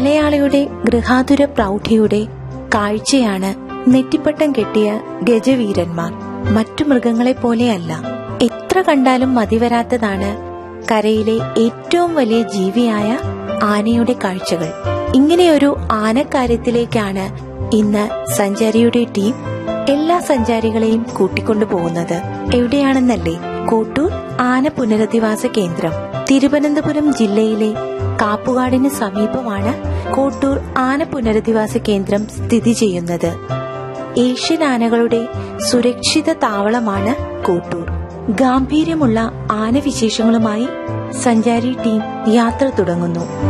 മലയാളിയുടെ ഗൃഹാതുര പ്രൗഢിയുടെ കാഴ്ചയാണ് നെറ്റിപ്പട്ടം കെട്ടിയ ഗജവീരന്മാർ മറ്റു മൃഗങ്ങളെ പോലെയല്ല എത്ര കണ്ടാലും മതിവരാത്തതാണ് കരയിലെ ഏറ്റവും വലിയ ജീവിയായ ആനയുടെ കാഴ്ചകൾ ഇങ്ങനെയൊരു ആനക്കാര്യത്തിലേക്കാണ് ഇന്ന് സഞ്ചാരിയുടെ ടീം എല്ലാ സഞ്ചാരികളെയും കൂട്ടിക്കൊണ്ടു പോകുന്നത് എവിടെയാണെന്നല്ലേ കോട്ടൂർ ആന പുനരധിവാസ കേന്ദ്രം തിരുവനന്തപുരം ജില്ലയിലെ കാപ്പുകാടിന് സമീപമാണ് കോട്ടൂർ ആന പുനരധിവാസ കേന്ദ്രം സ്ഥിതി ചെയ്യുന്നത് ഏഷ്യൻ ആനകളുടെ സുരക്ഷിത താവളമാണ് കോട്ടൂർ ഗാംഭീര്യമുള്ള ആനവിശേഷങ്ങളുമായി സഞ്ചാരി ടീം യാത്ര തുടങ്ങുന്നു